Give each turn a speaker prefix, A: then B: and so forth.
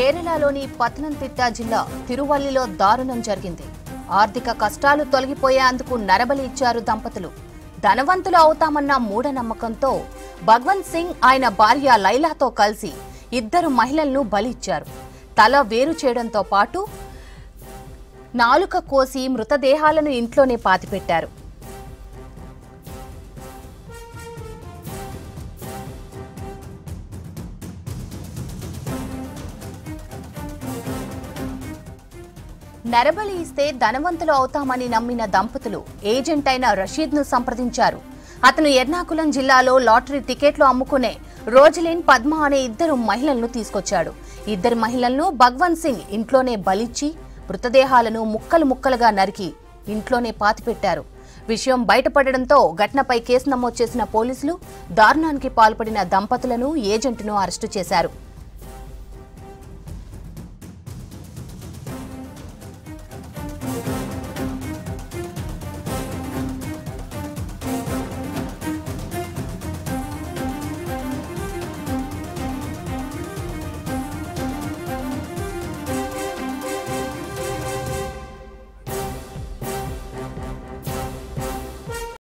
A: కేరళలోని పతనంతిట్ట జిల్లా తిరువల్లిలో దారుణం జరిగింది ఆర్థిక కష్టాలు తొలగిపోయేందుకు నరబలి ఇచ్చారు దంపతులు ధనవంతులు అవుతామన్న మూఢనమ్మకంతో భగవంత్ సింగ్ ఆయన భార్య లైలాతో కలిసి ఇద్దరు మహిళలను బలి ఇచ్చారు తల వేరు చేయడంతో పాటు నాలుక కోసి మృతదేహాలను ఇంట్లోనే పాతిపెట్టారు నరబలి ఇస్తే ధనవంతులు అవుతామని నమ్మిన దంపతులు ఏజెంట్ అయిన రషీద్ ను సంప్రదించారు అతను ఎర్నాకుళం జిల్లాలో లాటరీ టికెట్లు అమ్ముకునే రోజలిన్ పద్మ అనే ఇద్దరు మహిళలను తీసుకొచ్చాడు ఇద్దరు మహిళలను భగవంత్ సింగ్ ఇంట్లోనే బలిచ్చి మృతదేహాలను ముక్కలు ముక్కలుగా నరికి ఇంట్లోనే పాతిపెట్టారు విషయం బయటపడడంతో ఘటనపై కేసు నమోదు చేసిన పోలీసులు దారుణానికి పాల్పడిన దంపతులను ఏజెంట్ను అరెస్టు చేశారు